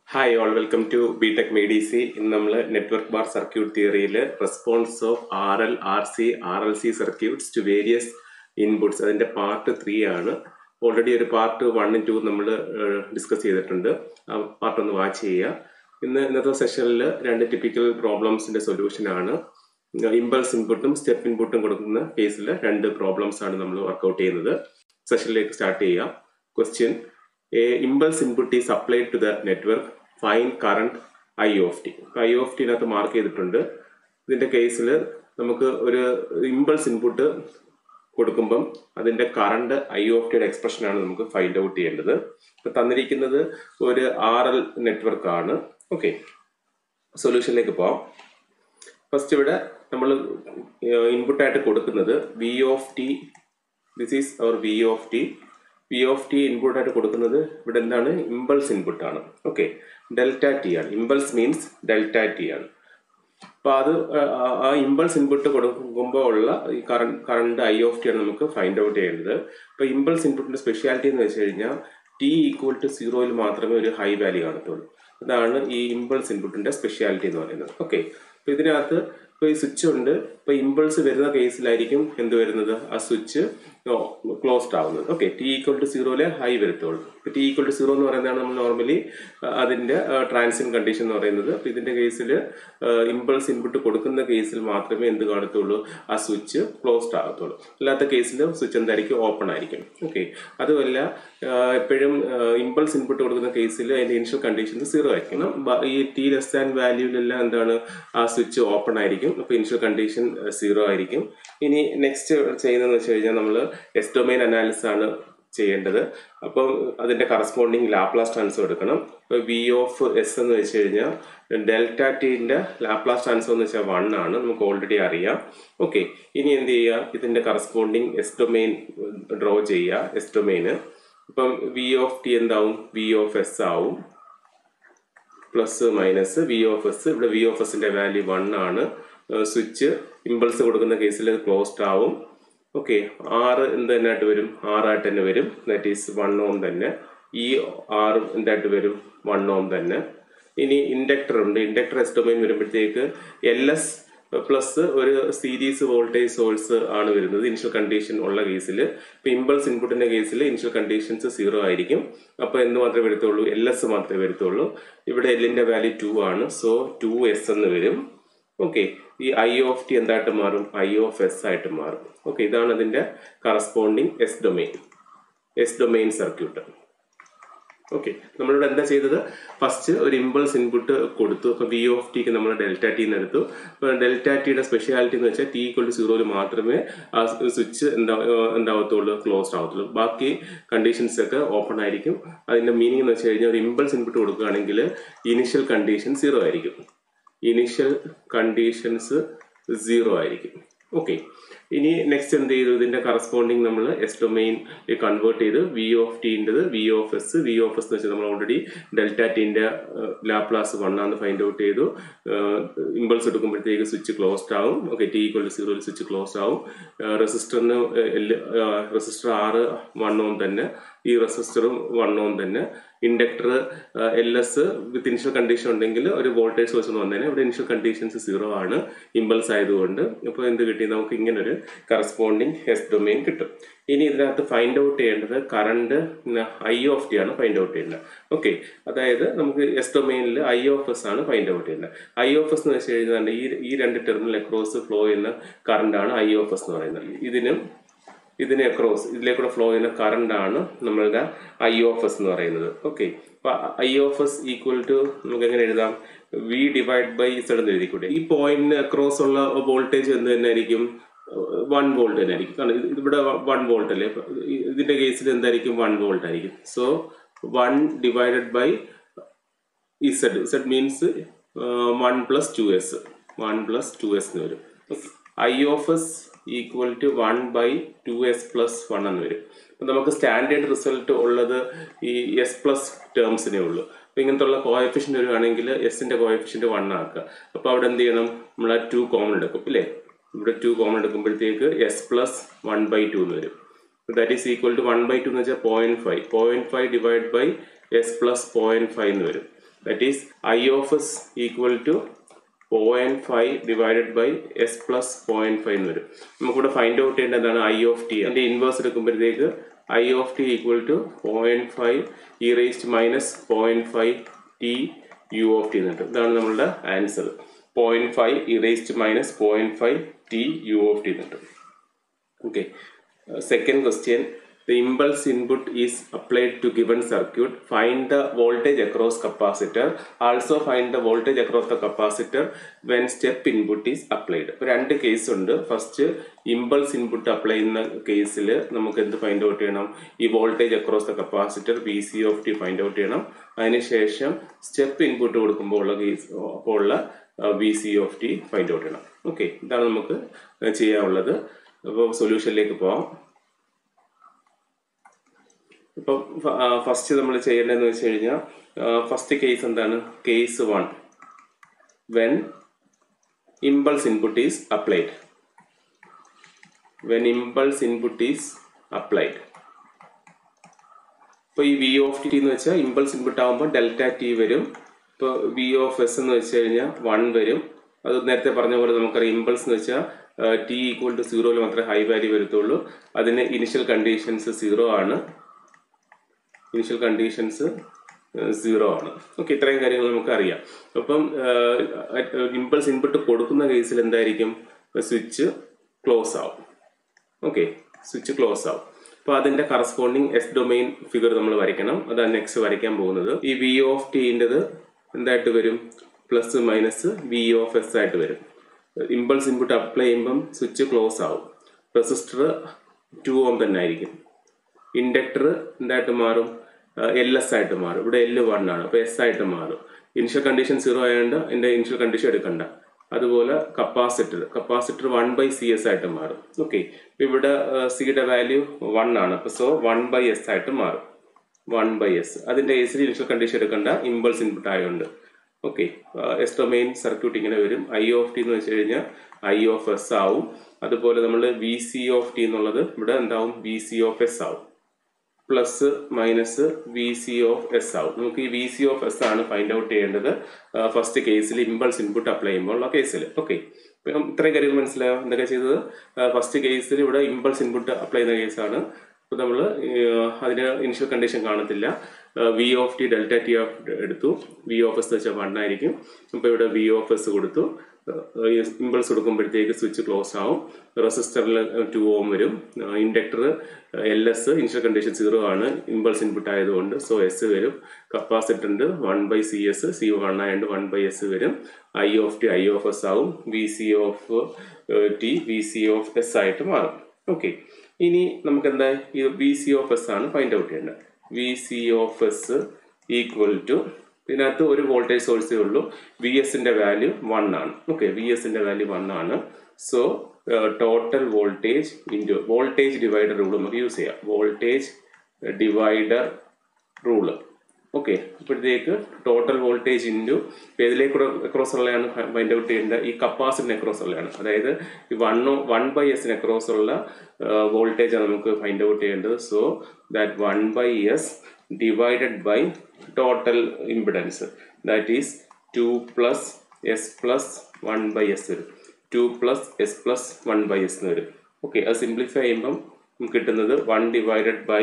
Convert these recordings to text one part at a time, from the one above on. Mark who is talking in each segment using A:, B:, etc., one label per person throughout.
A: hi all welcome to B Tech മെഡിസി ഇന്ന് നമ്മൾ നെറ്റ്വർക്ക് ബാർ സർക്യൂട്ട് തിയറിയിൽ response of R L R C R L C circuits to various inputs അതിൻ്റെ part three ആണ് already ഒരു part വണ്ണും two നമ്മൾ ഡിസ്കസ് ചെയ്തിട്ടുണ്ട് ആ പാർട്ട് ഒന്ന് വാച്ച് ചെയ്യുക ഇന്ന് ഇന്നത്തെ സെഷനിൽ രണ്ട് ടിപ്പിക്കൽ പ്രോബ്ലംസിൻ്റെ സൊല്യൂഷനാണ് ഇമ്പൾസ് ഇൻപുട്ടും സ്റ്റെപ്പ് ഇൻപുട്ടും കൊടുക്കുന്ന കേസിൽ രണ്ട് പ്രോബ്ലംസ് ആണ് നമ്മൾ വർക്കൗട്ട് ചെയ്യുന്നത് സെഷനിലേക്ക് സ്റ്റാർട്ട് ചെയ്യാം question a impulse input is applied to the network fine current I of T I of ടിനകത്ത് മാർക്ക് ചെയ്തിട്ടുണ്ട് ഇതിന്റെ കേസിൽ നമുക്ക് ഒരു ഇമ്പൾസ് ഇൻപുട്ട് കൊടുക്കുമ്പം അതിന്റെ കറണ്ട് ഐ ഓഫ് ടിയുടെ എക്സ്പ്രഷനാണ് നമുക്ക് ഫൈൻഡ് ഔട്ട് ചെയ്യേണ്ടത് ഇപ്പൊ തന്നിരിക്കുന്നത് ഒരു ആർ എൽ നെറ്റ്വർക്ക് ആണ് ഓക്കെ സൊല്യൂഷനിലേക്ക് പോവാം ഫസ്റ്റ് ഇവിടെ നമ്മൾ ഇൻപുട്ടായിട്ട് കൊടുക്കുന്നത് V of T this is our V of T V of T ഇൻപുട്ടായിട്ട് കൊടുക്കുന്നത് ഇവിടെ എന്താണ് ഇമ്പൾസ് ഇൻപുട്ട് ആണ് ഓക്കെ ഡെൽറ്റ ടി ആണ് ഇമ്പൾസ് മീൻസ് ഡെൽറ്റ ടി ആണ് അപ്പൊ അത് ആ ഇമ്പൾസ് ഇൻപുട്ട് കൊടുക്കുമ്പോൾ ഉള്ള ഈ current current I of T ആണ് നമുക്ക് ഫൈൻഡ് ഔട്ട് ചെയ്യേണ്ടത് അപ്പൊ ഇമ്പൾസ് ഇൻപുട്ടിന്റെ സ്പെഷ്യാലിറ്റി എന്ന് വെച്ച് കഴിഞ്ഞാൽ ടി ഈക്വൽ ടു സീറോയിൽ മാത്രമേ ഒരു ഹൈ വാല്യൂ കാണത്തുള്ളൂ അതാണ് ഈ ഇമ്പൾസ് ഇൻപുട്ടിന്റെ സ്പെഷ്യാലിറ്റി എന്ന് പറയുന്നത് ഓക്കെ അപ്പൊ ഇതിനകത്ത് ഇപ്പോൾ ഈ സ്വിച്ച് ഉണ്ട് ഇപ്പോൾ ഇമ്പൾസ് വരുന്ന കേസിലായിരിക്കും എന്ത് വരുന്നത് ആ സ്വിച്ച് ക്ലോസ്ഡ് ആവുന്നത് ഓക്കെ ടി ഈക്വൽ ടു സീറോയിലെ ഹൈ വരത്തുള്ളൂ ടി ഈക്വൽ ടു സീറോ എന്ന് പറയുന്നതാണ് നമ്മൾ നോർമലി അതിന്റെ ട്രാൻസിൻ കണ്ടീഷൻ എന്ന് പറയുന്നത് അപ്പോൾ ഇതിന്റെ കേസിൽ ഇമ്പൾസ് ഇൻപുട്ട് കൊടുക്കുന്ന കേസിൽ മാത്രമേ എന്ത് കാണത്തുള്ളൂ ആ സ്വിച്ച് ക്ലോസ്ഡ് ആകത്തുള്ളൂ അല്ലാത്ത കേസിൽ സ്വിച്ച് എന്തായിരിക്കും ഓപ്പൺ ആയിരിക്കും ഓക്കെ അതുമല്ല എപ്പോഴും ഇമ്പൾസ് ഇൻപുട്ട് കൊടുക്കുന്ന കേസിൽ അതിന്റെ ഇനിഷ്യൽ കണ്ടീഷൻസ് സീറോ ആയിരിക്കണം ഈ ടി ലെസ് ആൻഡ് വാല്യൂലെല്ലാം എന്താണ് ആ സ്വിച്ച് ഓപ്പൺ ആയിരിക്കും അപ്പോൾ ഇനിഷ്യൽ കണ്ടീഷൻ സീറോ ആയിരിക്കും ഇനി നെക്സ്റ്റ് ചെയ്യുന്നതെന്ന് വെച്ച് കഴിഞ്ഞാൽ നമ്മൾ എസ് ഡൊമൈൻ അനാലിസിസ് ആണ് ചെയ്യേണ്ടത് അപ്പം അതിന്റെ കറസ്പോണ്ടിങ് ലാപ്ലാസ് ട്രാൻസ്ഫർ എടുക്കണം ഇപ്പോൾ വി ഓഫ് എസ് എന്ന് വെച്ച് കഴിഞ്ഞാൽ ഡെൽറ്റ ടിന്റെ ലാപ്ലാസ് ട്രാൻസ്ഫർ എന്ന് വെച്ചാൽ വൺ ആണ് നമുക്ക് ഓൾറെഡി അറിയാം ഓക്കെ ഇനി എന്ത് ചെയ്യുക ഇതിന്റെ കറസ്പോണ്ടിങ് എസ് ഡൊമൈൻ ഡ്രോ ചെയ്യുക എസ് ഡൊമൈന് ഇപ്പം വി ഓഫ് ടി എന്താവും വി ഓഫ് എസ് ആവും plus minus V of S ഇവിടെ വി ഓഫ് എസിന്റെ വാല്യൂ വൺ ആണ് സ്വിച്ച് ഇമ്പൾസ് കൊടുക്കുന്ന കേസിൽ ക്ലോസ്ഡ് ആവും ഓക്കെ ആറ് എന്ത് തന്നെയായിട്ട് വരും ആറായിട്ട് തന്നെ വരും ദാറ്റ് ഈസ് വൺ ഓം തന്നെ ഈ ആറും എന്തായിട്ട് വരും വൺ ഓം തന്നെ ഇനി ഇൻഡക്ടർ ഉണ്ട് ഇൻഡക്ടർ എസ് ഡൊമൈൻ വരുമ്പോഴത്തേക്ക് എൽ എസ് പ്ലസ് ഒരു സീരീസ് വോൾട്ടേജ് സോഴ്സ് ആണ് വരുന്നത് ഇനിഷ്യൽ കണ്ടീഷൻ ഉള്ള കേസിൽ ഇപ്പൊ ഇമ്പൾസ് ഇൻപുട്ടിന്റെ കേസിൽ ഇനിഷ്യൽ കണ്ടീഷൻസ് സീറോ ആയിരിക്കും അപ്പൊ എന്ത് മാത്രമേ വരത്തുള്ളൂ എൽ എസ് മാത്രമേ വരത്തുള്ളൂ ഇവിടെ എല്ലിന്റെ വാല്യൂ ടു ആണ് സോ ടു എസ് എന്ന് വരും ഓക്കെ ഈ ഐ ഓഫ് ടി എന്തായിട്ട് മാറും ഐ ഓഫ് എസ് ആയിട്ട് മാറും ഓക്കെ ഇതാണ് അതിന്റെ corresponding S domain S domain circuit okay നമ്മളിവിടെ എന്താ ചെയ്തത് ഫസ്റ്റ് ഒരു ഇമ്പൾസ് ഇൻപുട്ട് കൊടുത്തു അപ്പൊ വി ഓഫ് ടിക്ക് നമ്മൾ ഡെൽറ്റ ടി എന്ന് എടുത്തു അപ്പൊ ഡെൽറ്റ ടിയുടെ സ്പെഷ്യാലിറ്റി എന്ന് വെച്ചാൽ ടി ഈക്വൽ ടു സീറോയിൽ മാത്രമേ ആ സ്വിച്ച് എന്താ എന്താവത്തുള്ളൂ ക്ലോസ്ഡ് ആവത്തുള്ളൂ ബാക്കി കണ്ടീഷൻസ് ഒക്കെ ഓപ്പൺ ആയിരിക്കും അതിന്റെ മീനിങ് എന്ന് വെച്ച് കഴിഞ്ഞാൽ ഒരു ഇമ്പൾസ് ഇൻപുട്ട് കൊടുക്കുകയാണെങ്കിൽ ഇനിഷ്യൽ കണ്ടീഷൻ സീറോ ആയിരിക്കും ഇനിഷ്യൽ കണ്ടീഷൻസ് സീറോ ആയിരിക്കും ഓക്കെ ഇനി നെക്സ്റ്റ് എന്ത് ചെയ്തു ഇതിന്റെ കറസ്പോണ്ടിങ് നമ്മൾ എസ് ഡൊമൈൻ കൺവേർട്ട് ചെയ്ത് വി ഓഫ് ടീൻ്റെത് V of S V of S എന്ന് വെച്ചാൽ നമ്മൾ ഓൾറെഡി ഡെൽറ്റ ടീൻ്റെ ലാപ്ലാസ് വൺ ആണെന്ന് ഫൈൻഡ് ഔട്ട് ചെയ്തു ഇമ്പൾസ് എടുക്കുമ്പോഴത്തേക്ക് സ്വിച്ച് ക്ലോസ്ഡ് ആവും ഓക്കെ ടി ഈക്വൽ സീറോയിൽ സ്വിച്ച് ക്ലോസ് ആവും റെസിസ്റ്ററിന് റെസിസ്റ്റർ ആറ് വൺ ഓം തന്നെ ഈ റെസിസ്റ്ററും വൺ ഓം തന്നെ inductor L S with initial condition ഉണ്ടെങ്കിൽ ഒരു വോൾട്ടേജ് സോഴ്സ് എന്ന് വന്നതിന് ഇവിടെ ഇനിഷ്യൽ കണ്ടീഷൻസ് സീറോ ആണ് ഇമ്പൾസ് ആയതുകൊണ്ട് അപ്പോൾ എന്ത് കിട്ടി നമുക്ക് ഇങ്ങനെ ഒരു കറസ്പോണ്ടിങ് എസ് ഡൊമൈൻ കിട്ടും ഇനി ഇതിനകത്ത് ഫൈൻഡ് ഔട്ട് ചെയ്യേണ്ടത് കറണ്ട് ഐ ഓഫ് ടി ആണ് ഫൈൻഡ് ഔട്ട് ചെയ്യേണ്ടത് ഓക്കെ അതായത് നമുക്ക് എസ് ഡൊമൈനിൽ ഐ ഓഫ് എസ് ആണ് ഫൈൻഡ് ഔട്ട് ചെയ്യേണ്ടത് ഐ ഓഫ് എസ് എന്ന് വെച്ച് കഴിഞ്ഞാൽ ഈ ഈ രണ്ട് ടെർമിനൽ അക്രോസ് ഫ്ലോ ചെയ്യുന്ന കറണ്ടാണ് ഐ ഓഫ് എസ് എന്ന് പറയുന്നത് ഇതിനും ഇതിനെ അക്രോസ് ഇതിലേക്കൂടെ ഫ്ലോ ചെയ്യുന്ന കറണ്ട് ആണ് നമ്മളുടെ ഐ ഓഫ് എസ് എന്ന് പറയുന്നത് ഓക്കെ അപ്പൊ I of S equal to നമുക്ക് എങ്ങനെ എഴുതാം വി ഡിവൈഡ് ബൈ സെഡ് എന്ന് എഴുതിക്കൂടെ ഈ പോയിന്റിന് അക്രോസ് ഉള്ള വോൾട്ടേജ് എന്ത് തന്നെ ആയിരിക്കും വൺ വോൾട്ട് തന്നെ ആയിരിക്കും കാരണം ഇവിടെ വൺ വോൾട്ട് അല്ലേ ഇതിന്റെ കേസിൽ എന്തായിരിക്കും വൺ വോൾട്ട് ആയിരിക്കും so one divided by Z Z means one plus two S one plus two S എന്ന് വരും I of S equal to one by two S plus one എന്ന് വരും അപ്പം നമുക്ക് സ്റ്റാൻഡേർഡ് റിസൾട്ട് ഉള്ളത് ഈ എസ് പ്ലസ് ടേംസിനേ ഉള്ളൂ അപ്പം ഇങ്ങനത്തെ ഉള്ള കോയഫിഷ്യൻ്റ് വരുവാണെങ്കിൽ എസിൻ്റെ കോയഫിഷ്യൻ്റ് വൺ ആക്കുക അപ്പോൾ അവിടെ എന്ത് ചെയ്യണം നമ്മൾ ആ ടു കോമൺ എടുക്കും ഇല്ലേ ഇവിടെ ടു കോമൺ എടുക്കുമ്പോഴത്തേക്ക് S plus one by two എന്ന് വരും that is equal to one by two എന്ന് വെച്ചാൽ point five point five divide by S plus point five എന്ന് വരും that is I of S equal to point five divided by S plus point five എന്ന് വരും നമുക്കിവിടെ find out ചെയ്യേണ്ട എന്താണ് I of T അതിന്റെ ഇൻവേഴ്സ് എടുക്കുമ്പോഴത്തേക്ക് I of T equal to point five e raised minus point five T U of T എന്നിട്ട് ഇതാണ് നമ്മളുടെ answer point five e raised minus point five T U of T എന്നിട്ട് okay uh, second question the impulse input is applied to given circuit find the voltage across capacitor also find the voltage across the capacitor when step input is applied ഇപ്പോൾ രണ്ട് case ഉണ്ട് first impulse input apply ചെയ്യുന്ന കേസിൽ നമുക്ക് എന്ത് find out ചെയ്യണം ഈ voltage across the capacitor V C of T find out ചെയ്യണം അതിനുശേഷം സ്റ്റെപ്പ് ഇൻപുട്ട് കൊടുക്കുമ്പോൾ ഉള്ള കേസ് അപ്പോൾ ഉള്ള V C of T find out ചെയ്യണം ഓക്കെ ഇതാണ് നമുക്ക് ചെയ്യാനുള്ളത് അപ്പോൾ സൊല്യൂഷനിലേക്ക് പോവാം ഇപ്പം ഫസ്റ്റ് നമ്മൾ ചെയ്യേണ്ടതെന്ന് വെച്ച് കഴിഞ്ഞാൽ ഫസ്റ്റ് കേസ് എന്താണ് case one when impulse input is applied when impulse input is applied ഇപ്പോൾ ഈ വി ഓഫ് ടി എന്ന് വെച്ചാൽ ഇമ്പൾസ് ഇൻപുട്ട് ആകുമ്പോൾ ഡെൽറ്റ ടി വരും ഇപ്പോൾ വി ഓഫ് എസ് എന്ന് വെച്ച് കഴിഞ്ഞാൽ വൺ വരും അത് നേരത്തെ പറഞ്ഞ പോലെ നമുക്കറിയാം ഇമ്പൾസ് എന്ന് വെച്ചാൽ ടി ഈക്വൽ ടു സീറോയിൽ മാത്രമേ ഹൈ വാല്യൂ വരത്തുള്ളൂ അതിന് ഇനിഷ്യൽ കണ്ടീഷൻസ് സീറോ ആണ് ഇനിഷ്യൽ കണ്ടീഷൻസ് സീറോ ആണ് ഓക്കെ ഇത്രയും കാര്യങ്ങൾ നമുക്ക് അറിയാം അപ്പം ഇമ്പൾസ് ഇൻപുട്ട് കൊടുക്കുന്ന കേസിൽ എന്തായിരിക്കും സ്വിച്ച് ക്ലോസ് ആവും ഓക്കെ സ്വിച്ച് ക്ലോസ് ആവും അപ്പോൾ അതിന്റെ കറസ്പോണ്ടിങ് എസ് ഡൊമൈൻ ഫിഗർ നമ്മൾ വരയ്ക്കണം അതാണ് നെക്സ്റ്റ് വരയ്ക്കാൻ പോകുന്നത് ഈ വി ഓഫ് ടീൻ്റെത് എന്തായിട്ട് വരും plus minus V of S ആയിട്ട് വരും ഇമ്പൾസ് ഇൻപുട്ട് അപ്ലൈ ചെയ്യുമ്പം സ്വിച്ച് ക്ലോസ് ആവും റെസിസ്റ്റർ ടു ഓം തന്നെ ആയിരിക്കും ഇൻഡക്ടർ എന്തായിട്ട് മാറും എൽ എസ് ആയിട്ട് മാറും ഇവിടെ എൽ വൺ ആണ് അപ്പോൾ എസ് ആയിട്ട് മാറും ഇനിഷ്യൽ കണ്ടീഷൻ സീറോ ആയതുകൊണ്ട് എൻ്റെ ഇനിഷ്യൽ കണ്ടീഷൻ എടുക്കണ്ട അതുപോലെ capacitor capacitor one by C S ആയിട്ട് മാറും ഓക്കെ ഇവിടെ സിയുടെ വാല്യൂ വൺ ആണ് അപ്പോൾ സോ വൺ ബൈ എസ് ആയിട്ട് മാറും വൺ ബൈ എസ് അതിൻ്റെ എസിൽ ഇനിഷ്യൽ കണ്ടീഷൻ എടുക്കണ്ട ഇമ്പൾസ് ഇൻപുട്ട് ആയതുകൊണ്ട് ഓക്കെ എസ് ഡൊമൈൻ സർക്യൂട്ട് ഇങ്ങനെ വരും ഐ ഓഫ് ടി എന്ന് വെച്ച് കഴിഞ്ഞാൽ ഐ ഓഫ് എസ് ആവും അതുപോലെ നമ്മൾ വി സി ഓഫ് ടി എന്നുള്ളത് ഇവിടെ എന്താവും വി സി ഓഫ് എസ് ആവും plus minus V C of S ആവും നമുക്ക് ഈ വി സി ഓഫ് എസ് ആണ് ഫൈൻഡ് ഔട്ട് ചെയ്യേണ്ടത് ഫസ്റ്റ് കേസിൽ ഇമ്പൾസ് ഇൻപുട്ട് അപ്ലൈ ചെയ്യുമ്പോൾ ഉള്ള കേസിൽ ഓക്കെ ഇപ്പം ഇത്രയും കാര്യങ്ങൾ മനസ്സിലായോ എന്തൊക്കെ ചെയ്തത് ഫസ്റ്റ് കേസിൽ ഇവിടെ ഇമ്പൾസ് ഇൻപുട്ട് അപ്ലൈ ചെയ്യുന്ന കേസാണ് അപ്പോൾ നമ്മൾ അതിന് ഇനിഷ്യൽ കണ്ടീഷൻ കാണത്തില്ല V of T delta T of എടുത്തു വി ഓഫ് എസ് വെച്ചാൽ വൺ ആയിരിക്കും അപ്പോൾ ഇവിടെ വി ഓഫ് എസ് കൊടുത്തു ഇമ്പൾസ് കൊടുക്കുമ്പോഴത്തേക്ക് സ്വിച്ച് ക്ലോസ് ആവും റെസിസ്റ്ററിൽ ടു ഓം വരും inductor L S initial condition zero ആണ് ഇമ്പൾസ് ഇൻപുട്ട് ആയതുകൊണ്ട് സോ എസ് വരും കപ്പാസിറ്ററിൻ്റെ one by C S C one ആയതുകൊണ്ട് വൺ ബൈ എസ് വരും I of T I of S ആവും V C of T V C of S ആയിട്ട് മാറും okay ഇനി നമുക്ക് എന്താ ഇത് വി സി ഓഫ് എസ് ആണ് ഫൈൻഡ് ഔട്ട് ചെയ്യേണ്ടത് V C of S equal to ഇതിനകത്ത് ഒരു വോൾട്ടേജ് സോഴ്സേ ഉള്ളൂ വി എസിന്റെ വാല്യൂ വൺ ആണ് ഓക്കെ വി എസിന്റെ വാല്യൂ വൺ ആണ് so total voltage into voltage divider rule നമുക്ക് യൂസ് ചെയ്യാം വോൾട്ടേജ് ഡിവൈഡർ റൂള് ഓക്കെ അപ്പോഴത്തേക്ക് ടോട്ടൽ വോൾട്ടേജ് ഇൻറ്റു ഏതിലേക്കൂടെ അക്രോസ് ഉള്ളതാണ് ഫൈൻഡ് ഔട്ട് ചെയ്യേണ്ടത് ഈ കപ്പാസിറ്റിന് അക്രോസ് ഉള്ളതാണ് അതായത് ഈ വൺ വൺ ബൈ എസിന് അക്രോസ് ഉള്ള വോൾട്ടേജാണ് നമുക്ക് ഫൈൻഡ് ഔട്ട് ചെയ്യേണ്ടത് so that one by S divided by total impedance that is two plus S plus one by S വരും two plus S plus one by S എന്ന് വരും okay അത് simplify ചെയ്യുമ്പം നമുക്ക് കിട്ടുന്നത് one divided by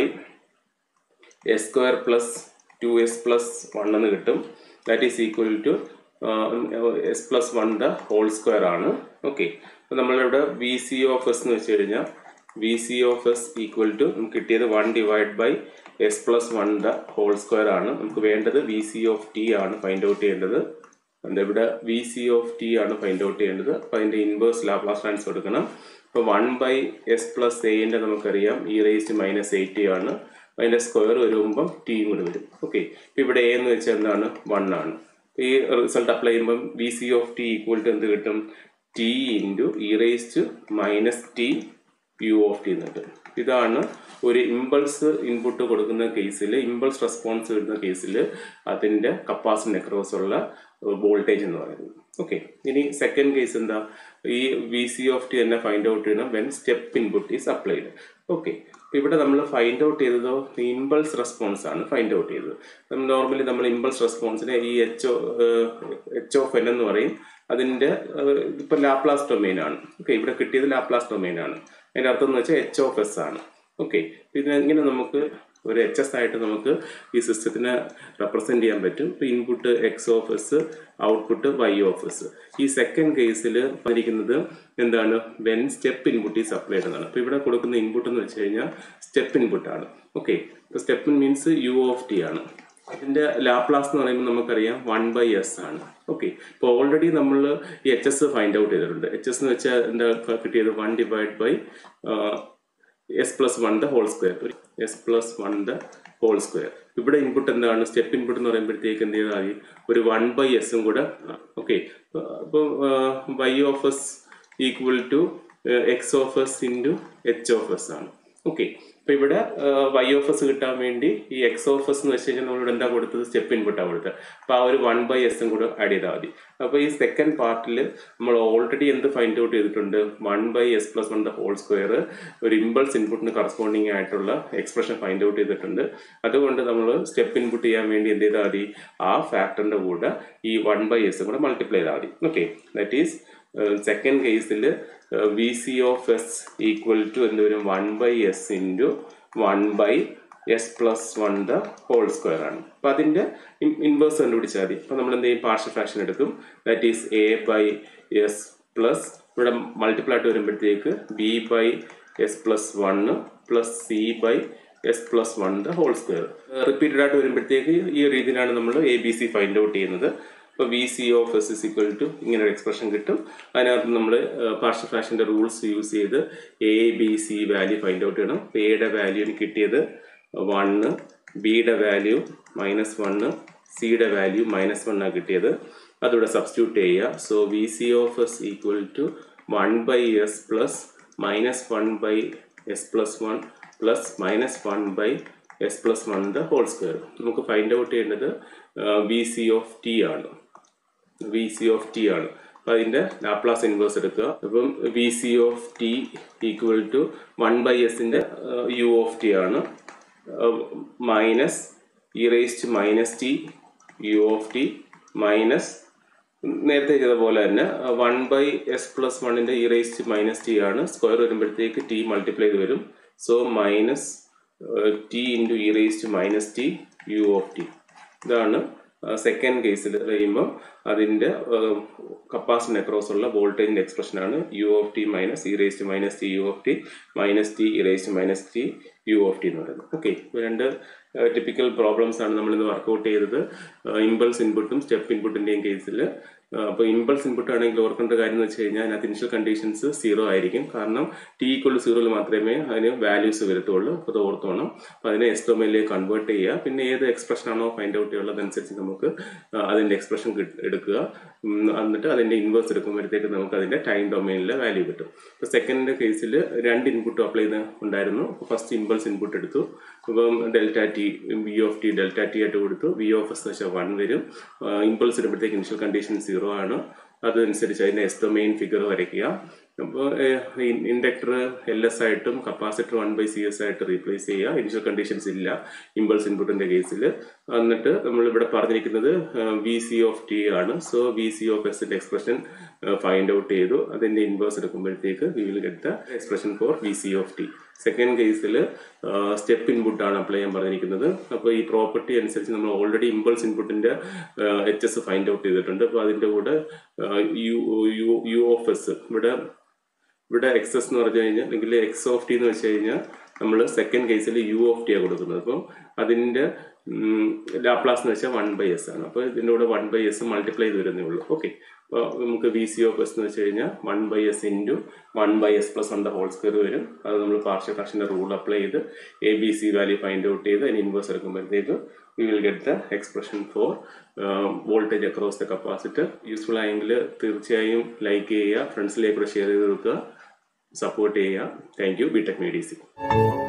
A: S square plus two S plus one എന്ന് കിട്ടും that is equal to S plus one the whole square ആണ് ഓക്കെ അപ്പോൾ നമ്മളിവിടെ വി സി ഓഫ് എസ് എന്ന് വെച്ച് കഴിഞ്ഞാൽ V C of S equal to നമുക്ക് കിട്ടിയത് one divide by S plus one the whole square ആണ് നമുക്ക് വേണ്ടത് വി സി ഓഫ് ടി ആണ് ഫൈൻഡ് ഔട്ട് ചെയ്യേണ്ടത് എന്താ ഇവിടെ വി സി ഓഫ് ടി ആണ് ഫൈൻഡ് ഔട്ട് ചെയ്യേണ്ടത് അപ്പോൾ അതിൻ്റെ ഇൻവേഴ്സ് ലാപ്ലാസ് ട്രാൻസ്ഫർ എടുക്കണം അപ്പോൾ വൺ ബൈ എസ് പ്ലസ് എൻ്റെ നമുക്കറിയാം ഇ റേസ്റ്റ് മൈനസ് എയ്റ്റി ആണ് അതിൻ്റെ സ്ക്വയർ വരുമ്പം ടിയും കൂടി വരും ഓക്കെ ഇപ്പം ഇവിടെ എ എന്ന് വെച്ചാൽ എന്താണ് വൺ ആണ് ഈ റിസൾട്ട് അപ്ലൈ ചെയ്യുമ്പം V C of T equal to എന്ത് കിട്ടും T into E raised minus T U of T എന്ന് കിട്ടും ഇതാണ് ഒരു ഇമ്പൾസ് ഇൻപുട്ട് കൊടുക്കുന്ന കേസിൽ ഇമ്പൾസ് റെസ്പോൺസ് വരുന്ന കേസിൽ അതിൻ്റെ കപ്പാസിറ്റി അക്രോസ് ഉള്ള വോൾട്ടേജ് എന്ന് പറയുന്നത് ഓക്കെ ഇനി സെക്കൻഡ് കേസ് എന്താ ഈ വി സി ഓഫ് ടി തന്നെ ഫൈൻഡ് ഔട്ട് ചെയ്യണം when step input is applied okay ഇവിടെ നമ്മൾ ഫൈൻഡ് ഔട്ട് ചെയ്തതോ ഇമ്പൾസ് റെസ്പോൺസ് ആണ് ഫൈൻഡ് ഔട്ട് ചെയ്തത് നോർമലി നമ്മൾ ഇമ്പൾസ് റെസ്പോൺസിനെ ഈ എച്ച് എച്ച് ഓഫ് എൻ എന്ന് പറയും അതിന്റെ ഇപ്പൊ ലാപ്ലാസ് ഡൊമൈൻ ആണ് ഓക്കെ ഇവിടെ കിട്ടിയത് ലാപ്ലാസ് ഡൊമൈൻ ആണ് അതിന്റെ അർത്ഥം എന്ന് വെച്ചാൽ എച്ച് ഓഫ് എസ് ആണ് ഓക്കെ പിന്നെ ഇങ്ങനെ നമുക്ക് ഒരു എച്ച് എസ് ആയിട്ട് നമുക്ക് ഈ സിസ്റ്റത്തിനെ റെപ്രസെന്റ് ചെയ്യാൻ പറ്റും ഇപ്പൊ input X of S output Y of S ഈ സെക്കൻഡ് കേസിൽ പറഞ്ഞിരിക്കുന്നത് എന്താണ് വെൻ സ്റ്റെപ്പ് ഇൻപുട്ട് ഈ സപ്ലൈ എന്നാണ് അപ്പൊ ഇവിടെ കൊടുക്കുന്ന ഇൻപുട്ട് എന്ന് വെച്ച് കഴിഞ്ഞാൽ സ്റ്റെപ്പ് ഇൻപുട്ട് ആണ് okay step means U of T ആണ് അതിന്റെ ലാപ്ലാസ് എന്ന് പറയുമ്പോൾ നമുക്കറിയാം വൺ ബൈ എസ് ആണ് ഓക്കെ ഇപ്പോൾ ഓൾറെഡി നമ്മൾ ഈ എച്ച് എസ് ഫൈൻഡ് ഔട്ട് ചെയ്തിട്ടുണ്ട് എച്ച് എസ് എന്ന് വെച്ചാൽ എന്താ കിട്ടിയത് one divide by S plus one the whole square S plus one the whole square ഇവിടെ ഇൻപുട്ട് എന്താണ് സ്റ്റെപ്പ് ഇൻപുട്ട് എന്ന് പറയുമ്പോഴത്തേക്ക് എന്ത് ചെയ്താൽ മതി ഒരു വൺ ബൈ എസും കൂടെ ഓക്കെ അപ്പോൾ Y of S equal to X of S into H of S ആണ് ഓക്കെ അപ്പൊ ഇവിടെ വൈ ഓഫ് എസ് കിട്ടാൻ വേണ്ടി ഈ എക്സ് ഓഫ് എസ് എന്ന് വെച്ച് കഴിഞ്ഞാൽ നമ്മളിവിടെ എന്താ കൊടുത്തത് സ്റ്റെപ്പ് ഇൻപുട്ടാണ് കൊടുത്തത് അപ്പൊ ആ ഒരു വൺ ബൈ എസും കൂടെ ആഡ് ചെയ്താൽ മതി അപ്പൊ ഈ സെക്കൻഡ് പാർട്ടിൽ നമ്മൾ ഓൾറെഡി എന്ത് ഫൈൻഡ് ഔട്ട് ചെയ്തിട്ടുണ്ട് one by S plus one the whole square ഒരു ഇമ്പൾസ് ഇൻപുട്ടിന് കറസ്പോണ്ടിങ് ആയിട്ടുള്ള എക്സ്പ്രഷൻ ഫൈൻഡ് ഔട്ട് ചെയ്തിട്ടുണ്ട് അതുകൊണ്ട് നമ്മൾ സ്റ്റെപ്പ് ഇൻപുട്ട് ചെയ്യാൻ വേണ്ടി എന്ത് ചെയ്താൽ മതി ആ ഫാക്ടറിന്റെ കൂടെ ഈ വൺ ബൈ എസ് കൂടെ മൾട്ടിപ്ലൈ ചെയ്താൽ മതി ഓക്കെ ദാറ്റ് ഈസ് സെക്കൻഡ് കേസിൽ V C of S equal to എന്ത് വരും one by S into one by S plus one the whole square ആണ് അപ്പൊ അതിന്റെ ഇൻവേഴ്സ് കണ്ടുപിടിച്ചാൽ മതി അപ്പൊ നമ്മൾ എന്ത് ചെയ്യും പാർഷ്യൽ ഫ്രാക്ഷൻ എടുക്കും that is A by S plus ഇവിടെ മൾട്ടിപ്പിൾ ആയിട്ട് വരുമ്പോഴത്തേക്ക് B by S plus one plus C by S plus one the whole square repeated ആയിട്ട് വരുമ്പോഴത്തേക്ക് ഈ രീതിയിലാണ് നമ്മൾ A B C find out ചെയ്യുന്നത് ഇപ്പോൾ V C of S is equal to ഇങ്ങനെ ഒരു എക്സ്പ്രഷൻ കിട്ടും അതിനകത്ത് നമ്മൾ പാർഷ്യൽ ഫ്രാക്ഷൻ്റെ റൂൾസ് യൂസ് ചെയ്ത് A B C value find out ചെയ്യണം എയുടെ വാല്യൂ എനിക്ക് കിട്ടിയത് വണ്ണ് ബിയുടെ വാല്യൂ മൈനസ് വണ്ണ് സിയുടെ വാല്യൂ മൈനസ് വണ്ണാണ് കിട്ടിയത് അതിവിടെ സബ്സ്റ്റിറ്റ്യൂട്ട് ചെയ്യുക so V C of S equal to one by S plus minus one by S plus one plus minus one by S plus one the whole square നമുക്ക് find out ചെയ്യേണ്ടത് V C of T ആണ് V C of T ആണ് അപ്പം അതിൻ്റെ Laplace inverse എടുക്കുക അപ്പം V C of T equal to one by എസിൻ്റെ U of T ആണ് minus E raised minus T U of T minus നേരത്തെ ചെയ്ത പോലെ തന്നെ വൺ ബൈ എസ് പ്ലസ് വണ്ണിൻ്റെ ഇ റേസ്റ്റ് മൈനസ് ടി ആണ് സ്ക്വയർ വരുമ്പോഴത്തേക്ക് ടി മൾട്ടിപ്ലൈ ചെയ്ത് വരും so minus T into E raised minus T U of T ഇതാണ് സെക്കൻഡ് കേസിൽ കഴിയുമ്പോൾ അതിൻ്റെ കപ്പാസിറ്റി അക്രോസ് ഉള്ള വോൾട്ടേജിൻ്റെ എക്സ്പ്രഷനാണ് U of T minus E raised minus T U of T minus T E raised minus T U of T എന്ന് പറയുന്നത് okay രണ്ട് ടിപ്പിക്കൽ പ്രോബ്ലംസ് ആണ് നമ്മൾ ഇന്ന് വർക്കൗട്ട് ചെയ്തത് ഇമ്പൾസ് ഇൻപുട്ടും സ്റ്റെപ്പ് ഇൻപുട്ടിൻ്റെയും കേസിൽ അപ്പോൾ ഇമ്പൾസ് ഇൻപുട്ട് ആണെങ്കിൽ ഓർക്കേണ്ട കാര്യം എന്ന് വെച്ച് കഴിഞ്ഞാൽ അതിനകത്ത് ഇനിഷ്യൽ കണ്ടീഷൻസ് സീറോ ആയിരിക്കും കാരണം ടി ഈക്വൾ സീറോയിൽ മാത്രമേ അതിന് വാല്യൂസ് വരത്തുള്ളൂ അപ്പോൾ അത് ഓർത്തോണം അപ്പോൾ അതിനെ എസ് ഡൊമൈനിലേക്ക് കൺവേർട്ട് ചെയ്യുക പിന്നെ ഏത് എക്സ്പ്രഷൻ ആണോ ഫൈൻഡ് ഔട്ട് ചെയ്യുള്ളത് അതനുസരിച്ച് നമുക്ക് അതിൻ്റെ എക്സ്പ്രഷൻ എടുക്കുക എന്നിട്ട് അതിൻ്റെ ഇൻവേഴ്സ് എടുക്കുമ്പോഴത്തേക്ക് നമുക്ക് അതിൻ്റെ ടൈം ഡൊമൈനിലെ വാല്യൂ കിട്ടും ഇപ്പോൾ സെക്കൻഡ് കേസിൽ രണ്ട് ഇൻപുട്ട് അപ്ലൈ ചെയ്ത് ഉണ്ടായിരുന്നു ഫസ്റ്റ് ഇമ്പൾസ് ഇൻപുട്ട് എടുത്തു ഇപ്പം delta T V of T delta T ആയിട്ട് കൊടുത്തു വി ഓഫ് എസ് വെച്ചാൽ വൺ വരും ഇമ്പൾസ് ഇടുമ്പോഴത്തേക്ക് ഇനിഷ്യൽ കണ്ടീഷൻ സീറോ ആണ് അതനുസരിച്ച് അതിൻ്റെ എസ് ഡൊമൈൻ ഫിഗർ വരയ്ക്കുക അപ്പോൾ ഇൻഡക്ടർ എൽ എസ് ആയിട്ടും capacitor one by C S ആയിട്ട് റീപ്ലേസ് ചെയ്യുക ഇനിഷ്യൽ കണ്ടീഷൻസ് ഇല്ല ഇമ്പൾസ് ഇൻപുട്ടിന്റെ കേസിൽ എന്നിട്ട് നമ്മൾ ഇവിടെ പറഞ്ഞിരിക്കുന്നത് വി സി ഓഫ് ടി ആണ് സോ വി സി ഓഫ് എസിന്റെ എക്സ്പ്രഷൻ ഫൈൻഡ് ഔട്ട് ചെയ്തു അതിന്റെ ഇൻവേഴ്സ് എടുക്കുമ്പോഴത്തേക്ക് we will get the expression for V C of T second കേസിൽ സ്റ്റെപ്പ് ഇൻപുട്ട് ആണ് അപ്ലൈ ചെയ്യാൻ പറഞ്ഞിരിക്കുന്നത് അപ്പോൾ ഈ പ്രോപ്പർട്ടി അനുസരിച്ച് നമ്മൾ ഓൾറെഡി ഇമ്പൾസ് ഇൻപുട്ടിന്റെ എച്ച് എസ് ഫൈൻഡ് ഔട്ട് ചെയ്തിട്ടുണ്ട് അപ്പോൾ അതിന്റെ കൂടെ U U U of S ഇവിടെ ഇവിടെ എക്സ് എസ് എന്ന് പറഞ്ഞു കഴിഞ്ഞാൽ അല്ലെങ്കിൽ എക്സ് ഓഫ് ടി എന്ന് വെച്ച് കഴിഞ്ഞാൽ നമ്മൾ സെക്കൻഡ് കേസിൽ യു ഓഫ് ടി ആണ് കൊടുക്കുന്നത് അപ്പം അതിന്റെ ലാപ്ലാസ് എന്ന് വെച്ചാൽ വൺ ബൈ എസ് ആണ് അപ്പോൾ ഇതിൻ്റെ കൂടെ വൺ ബൈ എസ് മൾട്ടിപ്ലൈ ചെയ്ത് വരുന്നേ ഉള്ളൂ ഓക്കെ അപ്പോൾ നമുക്ക് വി സി ഓഫ് എസ് എന്ന് വെച്ച് കഴിഞ്ഞാൽ one by S into one by S plus one the whole square വരും അത് നമ്മൾ പാർഷ്യൽ ഫ്രാക്ഷൻ്റെ റൂൾ അപ്ലൈ ചെയ്ത് A B C value find out ചെയ്ത് അതിന് ഇൻവേഴ്സ് എടുക്കുമ്പോഴത്തേക്ക് we will get the expression for voltage across the capacitor useful ആയെങ്കിൽ തീർച്ചയായും ലൈക്ക് ചെയ്യുക ഫ്രണ്ട്സിലേക്ക് കൂടെ ഷെയർ ചെയ്ത് കൊടുക്കുക സപ്പോർട്ട് ചെയ്യുക താങ്ക് യു ബി ടെക് മീഡിയസി